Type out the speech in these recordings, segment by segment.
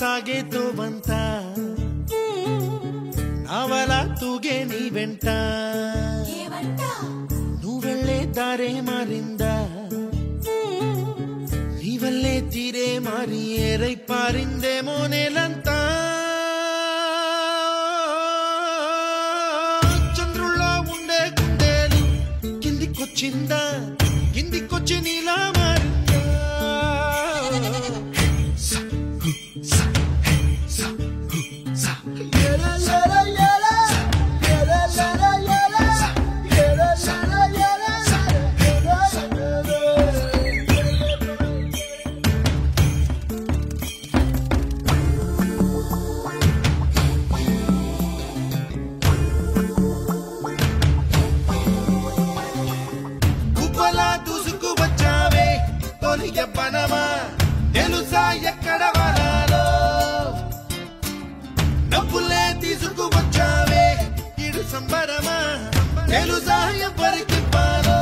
ಸಾಗೆ ತೋವಂತ ನಾವಲ ತೂಗೆ ನೀ వెంట నువ్వెళ్ళే దారే మారిందా నీ వల్లే తీరే మారి ఏరై పారిందేమో నేలంతా చంద్రుల్లో ఉండే గుండెలు కిందికొచ్చిందా కిందికొచ్చి నీలా మారిందా గుబ్బలా దూసుకు వచ్చావే తొలి చెప్పనమా తెలుసా ఎక్కడ వనాలో డబ్బులే తీసుకు వచ్చావే ఇడు సంబరమా తెలుసా ఎవరికి పాలో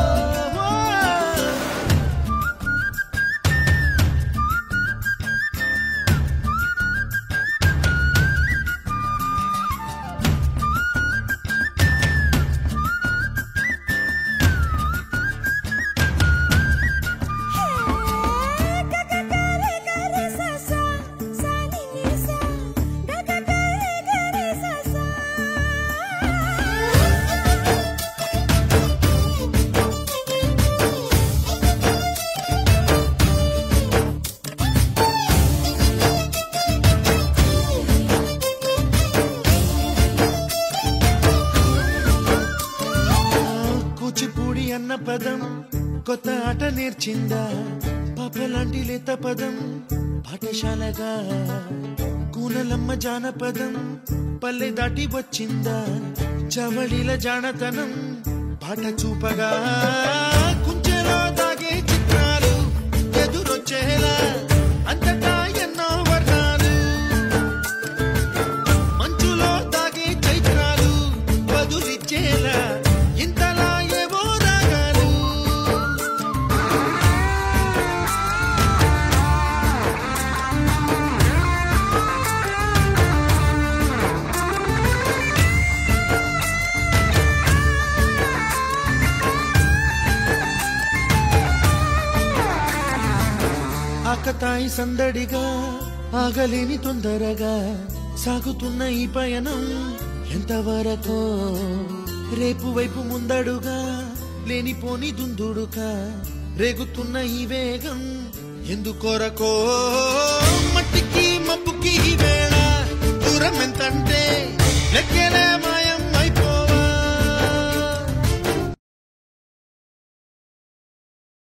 కూచిపూడి అన్న పదం కొత్త ఆట నేర్చిందా పాపలాంటి లేత పదం పాఠశాలగా కూనలమ్మ జానపదం పల్లె దాటి వచ్చిందా చవళిల జానతనం పాట చూపగా కుంచెలో దాగే చిత్రాలు ఎదురొచ్చేలా అంతటా ఎన్నో వర్ణాలు మంచులో దాగే చైత్రాలు బదులిచ్చేలా ఇంతలా ఏవో రాగాలు ఆకతాయి సందడిగా ఆగలేని తొందరగా సాగుతున్న ఈ పయనం ఎంతవరకో రేపు వైపు ముందడుగా లేనిపోని దుందుడుగా రేగుతున్న ఈ వేగం ఎందుకొరకో మట్టికి మబ్బుకి ఈ